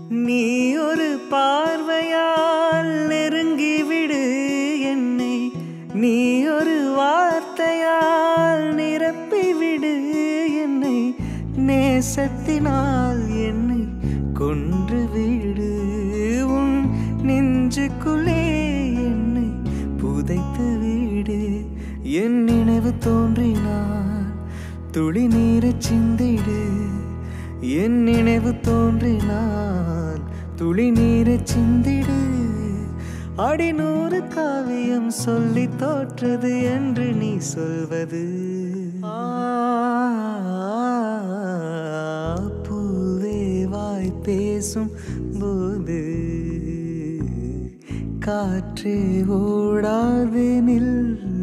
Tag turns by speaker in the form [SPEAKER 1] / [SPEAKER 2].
[SPEAKER 1] நீ ஒரு பார்வையால் நெருங்கிவிடு என்னை நீ ஒரு வார்த்தையால் நிரப்பிவிடு என்னை நேசத்தினால் என்னை கொன்று விடு உன் நெஞ்சுக்குள்ளே என்னை புதைத்து விடு என் நினைவு தோன்றினான் துளி நீரைச் சிந்திடு என் நினைவு தோன்றினால் துளி நீரைச் சிந்திடு அடிநூறு காவியம் சொல்லி தோற்றது என்று நீ சொல்வது ஆ, பூவே வாய் பேசும் போது காற்றே ஓடாது நில்